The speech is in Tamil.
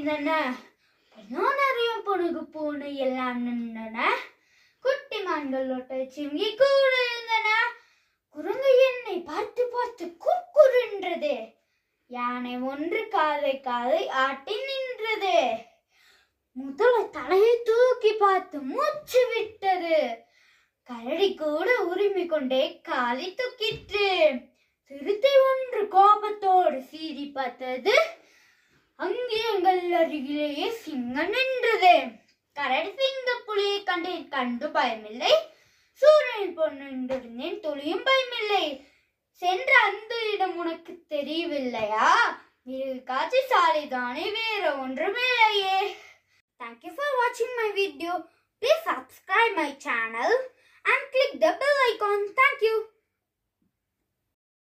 இருந்தன நான் நிறைய பொழுது பூனை எல்லாம் நின்றன குட்டி மான்கள் ஒட்ட சிங்கி கூட இருந்தன குரங்கு என்னை பார்த்து பார்த்து குறுக்குறுன்றது யானை ஒன்று காதை காதை ஆட்டி நின்றது முதலை தலையை தூக்கி பார்த்து மூச்சு விட்டது கரடி கூட உரிமை கொண்டே காலை தூக்கிற்று சிறுத்தை ஒன்று கோபத்தோடு சீறி பார்த்தது அங்கே எங்கள் அருகிலேயே சிங்கம் நின்றது கரடி சிங்க புலியை கண்டேன் கண்டு பயமில்லை சூரியனில் பொன்னின்றிருந்தேன் துளியும் பயமில்லை சென்ற அந்த இடம் உனக்கு தெரியவில்லையா இது காட்சி சாலைதானே வேற ஒன்றுமில்லையே Thank you for watching my video. Please subscribe my channel and click the bell icon. Thank you.